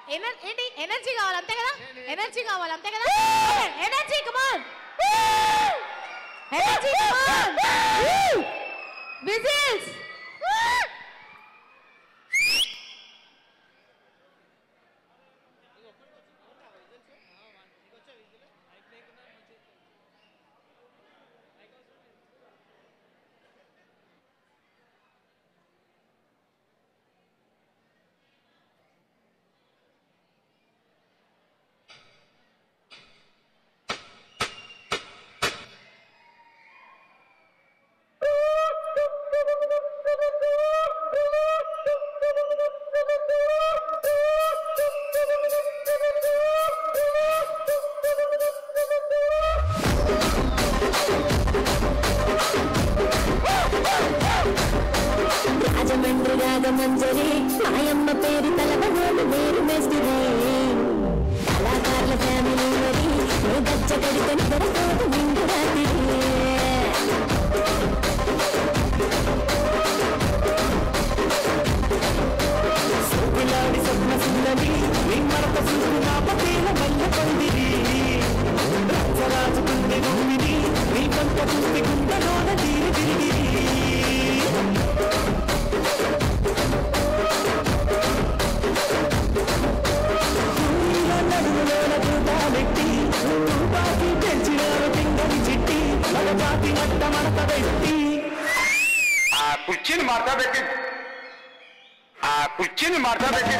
ఎనర్ ఏంటి ఎనర్జీ కావాలి అంతే కదా ఎనర్జీ కావాలి అంతే కదా energy come on energy come on whistles Rajahmundry రాగమంజరి మాయమ్మ పేరు తలవనోడు వేరు మేస్తిరి కళాకారుల ఫ్యామిలీ మరి నీ గచ్చ కడితే నిద్రపోదు నిండు రాత్రి సోపిలాడి స్వప్న సుందరి నిమ్మరత చూసి నా పతేల మల్ల పందిరి రాజరాజుకుంది భూమిని నీ పంట చూసి గుండెలోన తీరి తిరిగి భూమిలో నడుములోన దూతాలెట్టి తుపాకి పెంచినారు పింగని చిట్టి మగపాటి మట్ట మడత పెట్టి ఆ కుర్చీని మార్తా పెట్టి ఆ కుర్చీని మార్తా పెట్టి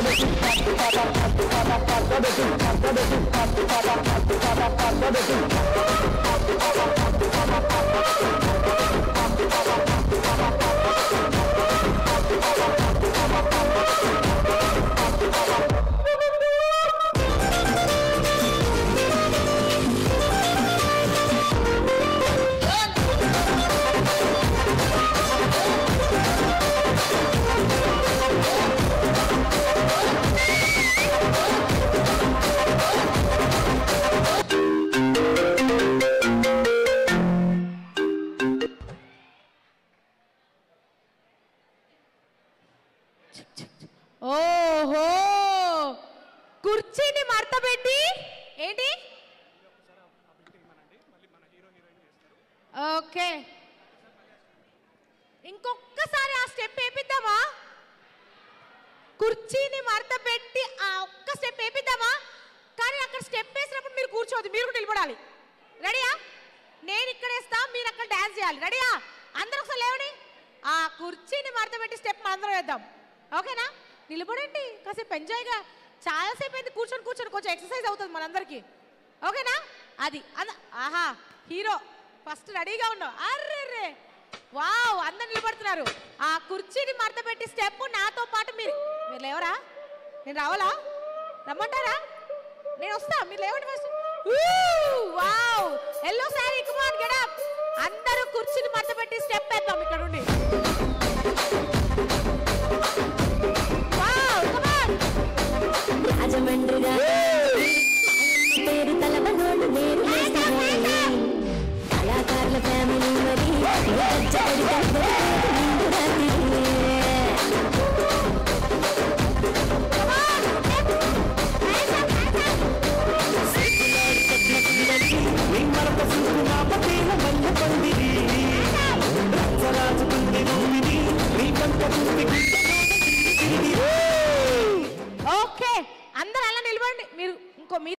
ఓహో కుర్చీని మడత పెట్టి ఏంటి ఓకే ఇంకొక్కసారి ఆ స్టెప్ వేపిద్దామా కుర్చీని మడత పెట్టి ఆ ఒక్క స్టెప్ వేపిద్దామా కానీ అక్కడ స్టెప్ వేసినప్పుడు మీరు కూర్చోవద్దు మీరు కూడా నిలబడాలి రెడీయా నేను ఇక్కడ వేస్తా మీరు అక్కడ డాన్స్ చేయాలి రెడీయా అందరూ ఒకసారి లేవండి ఆ కుర్చీని మడత పెట్టి స్టెప్ మనందరం వేద్దాం ఓకేనా నిలబడండి కాసేపు ఎంజాయ్గా చాలాసేపు అయింది కూర్చొని కూర్చొని కొంచెం ఎక్సర్సైజ్ అవుతుంది మనందరికీ ఓకేనా అది అంద ఆహా హీరో ఫస్ట్ రెడీగా ఉన్నావు అర్రే వావ్ అందరు నిలబడుతున్నారు ఆ కుర్చీని మడత పెట్టి స్టెప్ నాతో పాటు మీరు మీరు లేవరా నేను రావాలా రమ్మంటారా నేను వస్తా మీరు లేవండి ఫస్ట్ వావ్ ఎల్లో సారీ కుమార్ గెడప్ అందరూ కుర్చీని మడత పెట్టి స్టెప్ వేద్దాం ఇక్కడ ఉండి వావ్ కమాన్ రాజమండ్రి రాగమంజరి మాయమ్మ పేరు తలవనోడు వేరు మేస్తిరి కళాకారుల ఫ్యామిలీ మరి నీ గచ్చ కడితే నిద్రపోదు నిండు రాత్రి నిమ్మరత చూసి నా పతేల మల్ల పందిరి రాజరాజుకుంది భూమిని నీ పంట చూసి గుండెలోన తీరి తిరిగి ఓకే అందరూ అలా నిలబడండి మీరు ఇంకో మీ